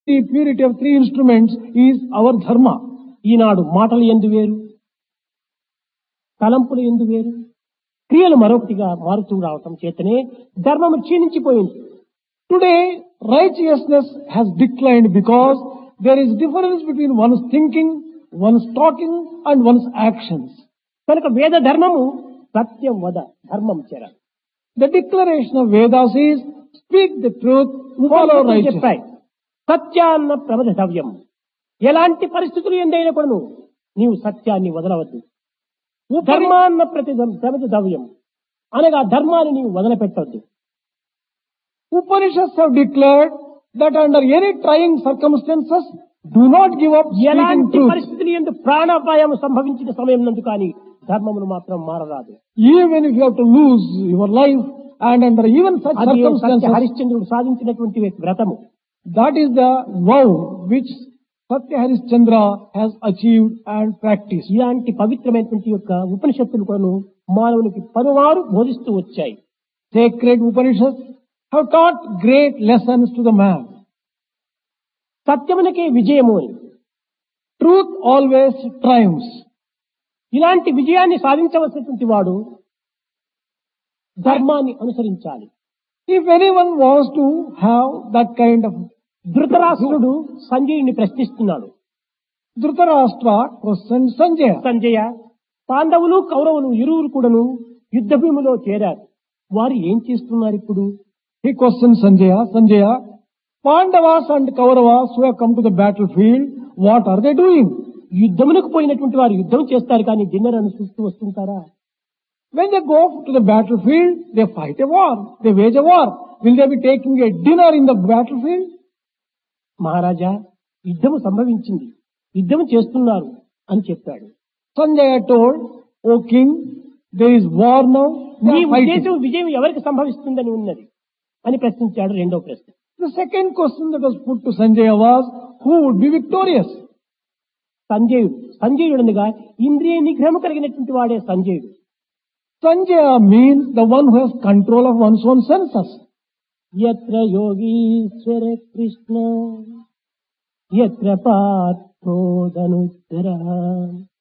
The purity of three instruments is our dharma. ఈనాడు మాటలు ఎందు వేరు తలంపులు ఎందు వేరు క్రియలు మరొకటిగా మారుతూ రావటం చేతనే ధర్మము క్షీణించిపోయింది Today, righteousness has declined because there is difference between one's thinking, one's talking, and one's actions. కనుక వేద ధర్మము సత్యం వద ధర్మం చెర The declaration of Vedas is speak the truth, follow ఉపనిషత్తులు righteousness. చెప్పాయి సత్యాన్న ప్రమదవ్యం ఎలాంటి పరిస్థితులు ఎందైనా కూడాను నీవు సత్యాన్ని వదలవద్దు ధర్మాన్న ప్రతి ప్రమదవ్యం అనగా ధర్మాన్ని నీవు వదిలిపెట్టవద్దు Upanishads have declared that under any trying circumstances, do not give up speaking ఎలాంటి truth. పరిస్థితులు ఎందు ప్రాణాపాయం సంభవించిన సమయం నందు కానీ ధర్మమును మాత్రం మారరాదు Even if you have to lose your life and under even such అది సత్య circumstances, హరిశ్చంద్రుడు సాధించినటువంటి వ్రతము that is the vow which Satya Harishchandra has achieved and practiced. ఇలాంటి పవిత్రమైనటువంటి యొక్క ఉపనిషత్తులు కూడాను మానవునికి పలువారు బోధిస్తూ వచ్చాయి Sacred Upanishads have taught great lessons to the man. సత్యమునకే విజయము అని Truth always triumphs. ఇలాంటి విజయాన్ని సాధించవలసినటువంటి వాడు ధర్మాన్ని అనుసరించాలి If anyone wants to have that kind of ధృతరాష్ట్రుడు సంజయుని ప్రశ్నిస్తున్నాడు Dhritarashtra questioned Sanjaya. సంజయ పాండవులు కౌరవులు ఇరువురు కూడాను యుద్ధ భూమిలో చేరారు వారు ఏం చేస్తున్నారు ఇప్పుడు He questioned Sanjaya, Sanjaya, Pandavas and Kauravas who have come to the battlefield, what are they doing? యుద్ధమునకు పోయినటువంటి వారు యుద్ధం చేస్తారు కానీ డిన్నర్ అని చూస్తూ వస్తుంటారా When they go to the battlefield, they fight a war, they wage a war. Will they be taking a dinner in the battlefield? మహారాజా యుద్ధము సంభవించింది యుద్ధం చేస్తున్నారు అని చెప్పాడు Sanjaya told, O king, there is war now, they నీ are fighting. ఉద్దేశం విజయం ఎవరికి సంభవిస్తుందని ఉన్నది అని ప్రశ్నించాడు రెండో ప్రశ్న The second question that was put to Sanjaya was, who would be victorious? సంజయుడు సంజయుడనగా ఇంద్రియ నిగ్రహం కలిగినటువంటి వాడే సంజయుడు Sanjaya means the one who has control of one's own senses. ఎత్ర యోగీశ్వర కృష్ణ ఎత్ర పార్థోదనుత్తర